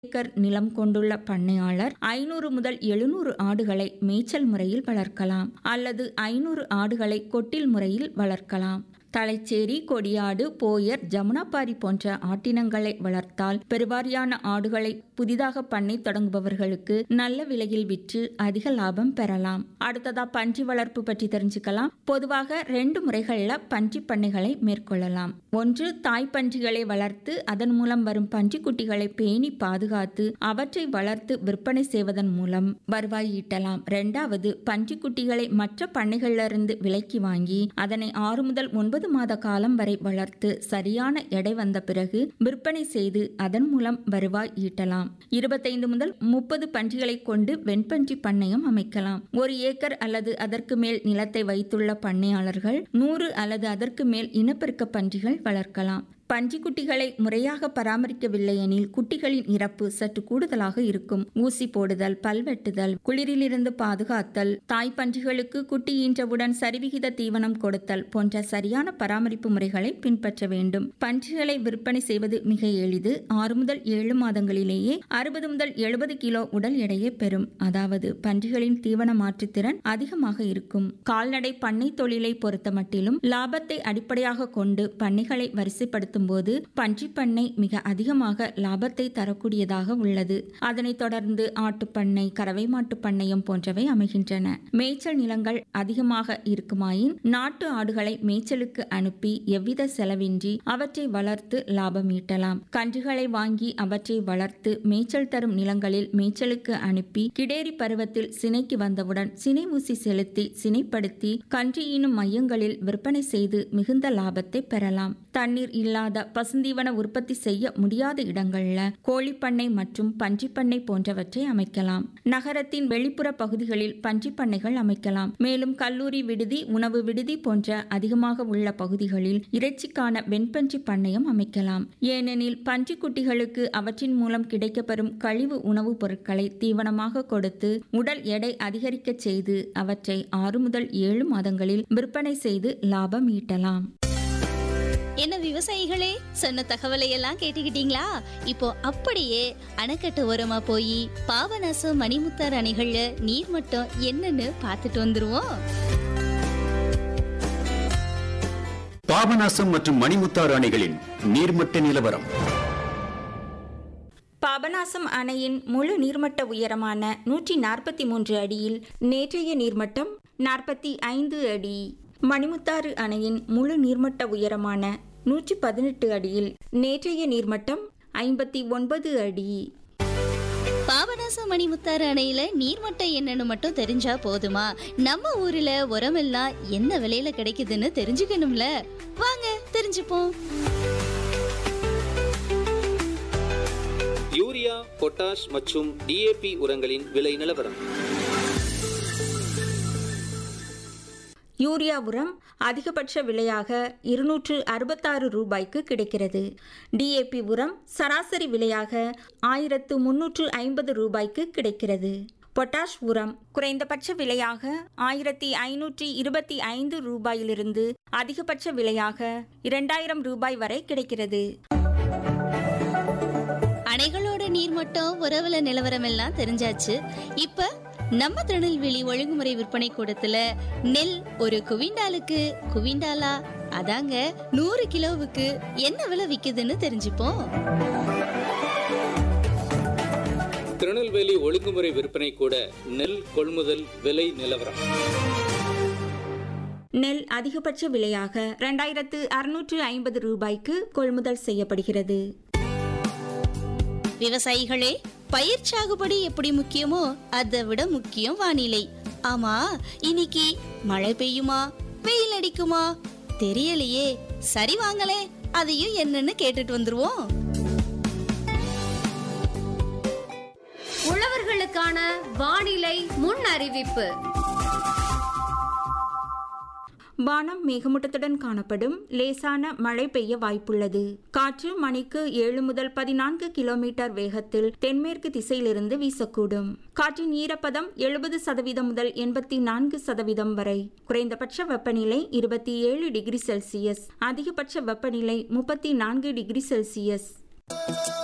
acre நிலம் கொண்டுள்ள பண்ணையாளர் ஐநூறு முதல் எழுநூறு ஆடுகளை மேய்ச்சல் முறையில் வளர்க்கலாம் அல்லது ஐநூறு ஆடுகளை கொட்டில் முறையில் வளர்க்கலாம் தலைச்சேரி கொடியாடு போயர் ஜமுனாபாரி போன்ற ஆட்டினங்களை வளர்த்தால் பெருவாரியான ஆடுகளை புதிதாக பண்ணை தொடங்குபவர்களுக்கு நல்ல விலையில் விற்று அதிக லாபம் பெறலாம் அடுத்ததா பன்றி வளர்ப்பு பற்றி தெரிஞ்சுக்கலாம் பொதுவாக ரெண்டு முறைகள்ல பன்றி பண்ணைகளை மேற்கொள்ளலாம் ஒன்று தாய் பன்றிகளை வளர்த்து அதன் மூலம் வரும் பன்றி குட்டிகளை பேணி பாதுகாத்து அவற்றை வளர்த்து விற்பனை செய்வதன் மூலம் வருவாய் ஈட்டலாம் இரண்டாவது பன்றி குட்டிகளை மற்ற பண்ணைகளிலிருந்து விலைக்கு வாங்கி அதனை ஆறு முதல் ஒன்பது மாத காலம் வரை வளர்த்து சரியான எடை வந்த பிறகு விற்பனை செய்து அதன் மூலம் வருவாய் ஈட்டலாம் இருபத்தைந்து முதல் முப்பது பன்றிகளை கொண்டு வெண்பன்றி பண்ணையம் அமைக்கலாம் ஒரு ஏக்கர் அல்லது அதற்கு மேல் நிலத்தை வைத்துள்ள பண்ணையாளர்கள் நூறு அல்லது அதற்கு மேல் இனப்பெருக்க பன்றிகள் வளர்க்கலாம் பன்றிக்குட்டிகளை முறையாக பராமரிக்கவில்லை எனில் குட்டிகளின் இறப்பு சற்று கூடுதலாக இருக்கும் ஊசி போடுதல் பல்வெட்டுதல் குளிரிலிருந்து பாதுகாத்தல் தாய் பன்றிகளுக்கு குட்டி ஈன்றவுடன் சரிவிகித தீவனம் கொடுத்தல் போன்ற சரியான பராமரிப்பு முறைகளை பின்பற்ற வேண்டும் பன்றிகளை விற்பனை செய்வது மிக எளிது ஆறு முதல் ஏழு மாதங்களிலேயே அறுபது முதல் எழுபது கிலோ உடல் எடையை பெறும் அதாவது பன்றிகளின் தீவன மாற்றுத்திறன் அதிகமாக இருக்கும் கால்நடை பண்ணை தொழிலை பொறுத்தமட்டிலும் லாபத்தை அடிப்படையாக கொண்டு பண்ணைகளை வரிசைப்படுத்தும் போது பன்றி பண்ணை மிக அதிகமாக லாபத்தை தரக்கூடியதாக உள்ளது அதனைத் தொடர்ந்து ஆட்டுப்பண்ணை கறவை மாட்டு பண்ணையம் போன்றவை அமைகின்றன மேய்ச்சல் நிலங்கள் அதிகமாக இருக்குமாயின் நாட்டு ஆடுகளை மேய்ச்சலுக்கு அனுப்பி எவ்வித செலவின்றி அவற்றை வளர்த்து லாபம் ஈட்டலாம் கன்றுகளை வாங்கி அவற்றை வளர்த்து மேய்ச்சல் தரும் நிலங்களில் மேய்ச்சலுக்கு அனுப்பி கிடேரி பருவத்தில் சினைக்கு வந்தவுடன் சினை ஊசி செலுத்தி சினைப்படுத்தி கன்று ஈனும் மையங்களில் விற்பனை செய்து மிகுந்த லாபத்தை பெறலாம் தண்ணீர் இல்லாத பசுந்தீவன உற்பத்தி செய்ய முடியாத இடங்கள்ல கோழிப்பண்ணை மற்றும் பன்றிப்பண்ணை போன்றவற்றை அமைக்கலாம் நகரத்தின் வெளிப்புற பகுதிகளில் பன்றிப்பண்ணைகள் அமைக்கலாம் மேலும் கல்லூரி விடுதி உணவு விடுதி போன்ற அதிகமாக உள்ள பகுதிகளில் இறைச்சிக்கான வெண்பன்றி பண்ணையம் அமைக்கலாம் ஏனெனில் பன்றி குட்டிகளுக்கு அவற்றின் மூலம் கிடைக்கப்பெறும் கழிவு உணவுப் பொருட்களை தீவனமாக கொடுத்து உடல் எடை அதிகரிக்கச் செய்து அவற்றை ஆறு முதல் ஏழு மாதங்களில் விற்பனை செய்து லாபம் ஈட்டலாம் என்ன விவசாயிகளே சொன்ன தகவலை எல்லாம் கேட்டுக்கிட்டீங்களா இப்போ அப்படியே அணைக்கட்டு ஓரமா போய் பாபநாசம் மணிமுத்தார் அணைகள்ல நீர் மட்டம் என்னன்னு பார்த்துட்டு வந்துருவோம் பாபநாசம் மற்றும் மணிமுத்தாறு அணைகளின் நீர்மட்ட நிலவரம் பாபநாசம் அணையின் முழு நீர்மட்ட உயரமான நூற்றி நாற்பத்தி மூன்று அடியில் நேற்றைய நீர்மட்டம் நாற்பத்தி ஐந்து அடி மணிமுத்தாறு அணையின் முழு நீர்மட்ட உயரமான நூற்றி பதினெட்டு அடியில் நேற்றைய நீர்மட்டம் ஐம்பத்தி ஒன்பது அடி பாபநாசம் மணிமுத்தாறு அணையில நீர்மட்டம் என்னன்னு மட்டும் தெரிஞ்சா போதுமா நம்ம ஊர்ல உரமெல்லாம் என்ன விலையில கிடைக்குதுன்னு தெரிஞ்சுக்கணும்ல வாங்க தெரிஞ்சுப்போம் யூரியா பொட்டாஷ் மற்றும் டிஏபி உரங்களின் விலை நிலவரம் யூரியா உரம் அதிகபட்ச விலையாக இருநூற்று அறுபத்தாறு ரூபாய்க்கு கிடைக்கிறது டிஏபி உரம் சராசரி விலையாக ஆயிரத்து முன்னூற்று ஐம்பது ரூபாய்க்கு கிடைக்கிறது பொட்டாஷ் உரம் குறைந்தபட்ச விலையாக ஆயிரத்தி ஐநூற்றி இருபத்தி ஐந்து ரூபாயிலிருந்து அதிகபட்ச விலையாக இரண்டாயிரம் ரூபாய் வரை கிடைக்கிறது அணைகளோட நீர்மட்டம் உறவுல நிலவரம் எல்லாம் தெரிஞ்சாச்சு இப்ப நம்ம திருநெல்வேலி ஒழுங்குமுறை விற்பனை கூடத்துல நெல் ஒரு குவிண்டாலுக்கு குவிண்டாலா அதாங்க நூறு கிலோவுக்கு என்ன விலை விக்குதுன்னு தெரிஞ்சுப்போம் திருநெல்வேலி ஒழுங்குமுறை விற்பனை கூட நெல் கொள்முதல் விலை நிலவரம் நெல் அதிகபட்ச விலையாக இரண்டாயிரத்து அறுநூற்று ஐம்பது ரூபாய்க்கு கொள்முதல் செய்யப்படுகிறது விவசாயிகளே பயிர் சாகுபடி எப்படி முக்கியமோ அதை விட முக்கியம் வானிலை ஆமா இன்னைக்கு மழை பெய்யுமா வெயில் அடிக்குமா தெரியலையே சரி வாங்களே அதையும் என்னன்னு கேட்டுட்டு வந்துருவோம் உழவர்களுக்கான வானிலை முன் அறிவிப்பு வானம் மேகமூட்டத்துடன் காணப்படும் லேசான மழை பெய்ய வாய்ப்புள்ளது காற்று மணிக்கு ஏழு முதல் பதினான்கு கிலோமீட்டர் வேகத்தில் தென்மேற்கு திசையிலிருந்து வீசக்கூடும் காற்றின் ஈரப்பதம் எழுபது சதவீதம் முதல் எண்பத்தி நான்கு சதவீதம் வரை குறைந்தபட்ச வெப்பநிலை இருபத்தி ஏழு டிகிரி செல்சியஸ் அதிகபட்ச வெப்பநிலை முப்பத்தி நான்கு டிகிரி செல்சியஸ்